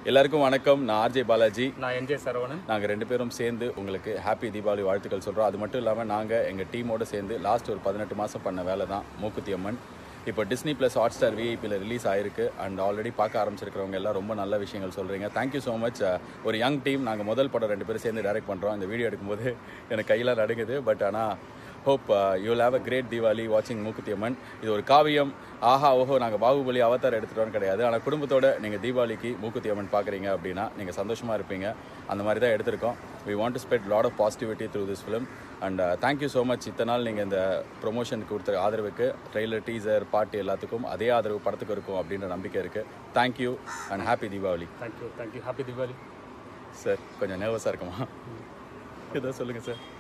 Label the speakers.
Speaker 1: எல்லாருக்கும் வணக்கம் நான் ஆர்ஜே பாலாஜி
Speaker 2: நான் என்ஜே சரவணன்
Speaker 1: நாங்கள் ரெண்டு பேரும் சேர்ந்து உங்களுக்கு ஹாப்பி தீபாவளி வாழ்த்துக்கள் சொல்கிறோம் அது மட்டும் இல்லாமல் நாங்கள் எங்கள் டீமோடு சேர்ந்து லாஸ்ட் ஒரு பதினெட்டு மாதம் பண்ண வேலை தான் மூக்குத்தி அம்மன் இப்போ டிஸ்னி ப்ளஸ் ஹாட் ஸ்டார் விஐபியில் ரிலீஸ் ஆயிருக்கு அண்ட் ஆல்ரெடி பார்க்க ஆரம்பிச்சிருக்கிறவங்க எல்லாம் ரொம்ப நல்ல விஷயங்கள் சொல்கிறீங்க தேங்க்யூ ஸோ மச் ஒரு யங் டீம் நாங்கள் முதல் படம் ரெண்டு பேரும் சேர்ந்து டைரக்ட் பண்ணுறோம் இந்த வீடியோ எடுக்கும்போது எனக்கு கையெல்லாம் நடுங்குது பட் ஆனால் hope you have a great Deepavali வாட்சிங் மூக்குத்தி அம்மன் இது ஒரு காவியம் ஆஹா ஓஹோ நாங்கள் பாகுபலி அவதார் எடுத்துட்டோம்னு கிடையாது ஆனால் குடும்பத்தோட நீங்கள் தீபாவளிக்கு மூக்குத்தி அம்மன் பார்க்குறீங்க அப்படின்னா நீங்கள் சந்தோஷமாக இருப்பீங்க அந்த மாதிரி தான் எடுத்திருக்கோம் we want to spread lot of positivity through this film and thank you so much இத்தனை நாள் நீங்கள் இந்த ப்ரொமோஷனுக்கு கொடுத்த ஆதரவுக்கு ட்ரெய்லர் டீசர் பாட்டு எல்லாத்துக்கும் அதே ஆதரவு படத்துக்கு இருக்கும் அப்படின்ற நம்பிக்கை இருக்குது thank you and happy Deepavali
Speaker 2: thank you thank you happy Deepavali
Speaker 1: sir கொஞ்சம் நர்வஸாக இருக்குமா ஏதோ சொல்லுங்கள் சார்